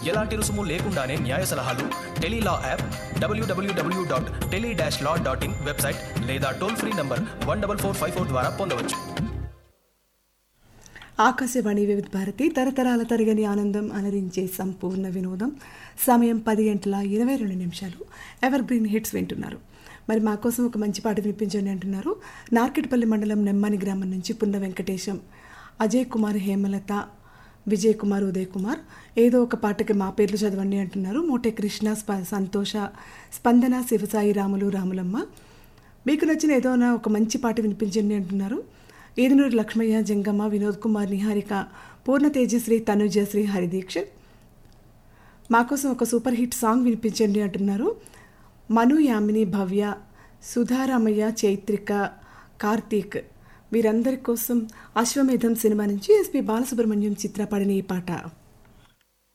ఎలాంటి రుసుము లేకుండానే న్యాయ సలహాలు Tele Law app W W W dot tele dash law dot in website లేదా toll free number one double four five four ద్వారా పొందవచ్చు ఆకాశవాణి వివిధ భారతి తరతరాల తరగని ఆనందం అలరించే సంపూర్ణ వినోదం సమయం పది గంటల ఇరవై రెండు నిమిషాలు ఎవర్ గ్రీన్ హిట్స్ వింటున్నారు మరి మా కోసం ఒక మంచి పాట వినిపించండి అంటున్నారు నార్కెట్పల్లి మండలం నెమ్మని గ్రామం నుంచి పున్న వెంకటేశం అజయ్ కుమార్ హేమలత విజయ్ కుమార్ ఉదయ్ కుమార్ ఏదో ఒక పాటకి మా పేర్లు చదవండి అంటున్నారు మోటే కృష్ణ స్ప సంతోష స్పందన శివసాయి రాములు రాములమ్మ మీకు నచ్చిన ఏదైనా ఒక మంచి పాట వినిపించండి అంటున్నారు ఏదునూరు లక్ష్మయ్య జంగమ్మ వినోద్ కుమార్ నిహారిక పూర్ణ తేజశ్రీ తనుజశ్రీ హరిదీక్షిత్ మా కోసం ఒక సూపర్ హిట్ సాంగ్ వినిపించండి అంటున్నారు మను యామిని భవ్య సుధారామయ్య చైత్రిక కార్తీక్ వీరందరి కోసం అశ్వమేధం సినిమా నుంచి ఎస్పి బాలసుబ్రహ్మణ్యం చిత్రపడిన ఈ పాట